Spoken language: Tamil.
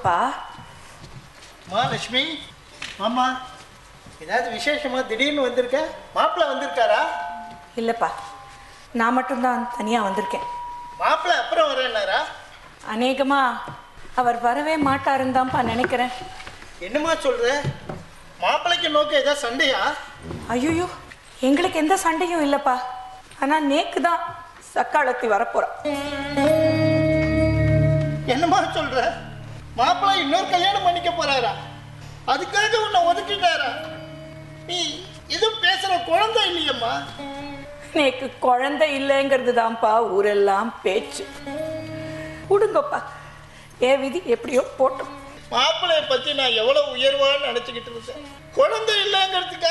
சொல்லுங்கப்பா மா லட்சுமி ஆமா ஏதாவது விசேஷமா திடீர்னு வந்திருக்க மாப்பிள்ளை வந்திருக்காரா இல்லைப்பா நான் மட்டும்தான் தனியாக வந்திருக்கேன் மாப்பிள்ளை அப்புறம் வரேன்னாரா அநேகமா அவர் வரவே மாட்டாருன்னு தான்ப்பா நினைக்கிறேன் என்னம்மா சொல்ற மாப்பிள்ளைக்கு நோக்க ஏதாவது சண்டையா ஐயோ எங்களுக்கு எந்த சண்டையும் இல்லைப்பா ஆனால் நேக்கு தான் சக்காலத்தி வரப்போறா என்னம்மா சொல்ற மாப்பிள்ளை இன்னொரு கல்யாணம் பண்ணிக்க போறாரா அதுக்காக உன்னை ஒதுக்கிட்டாரா நீ எதுவும் பேசுற குழந்தை இல்லையம்மா நேக்கு குழந்தை இல்லைங்கிறது தான்ப்பா ஊரெல்லாம் பேச்சு விடுங்கப்பா ஏ விதி எப்படியோ போட்டோம் மாப்பிள்ளைய பத்தி நான் எவ்வளவு உயர்வான்னு நினைச்சுக்கிட்டு இருந்தேன் குழந்தை இல்லைங்கிறதுக்காக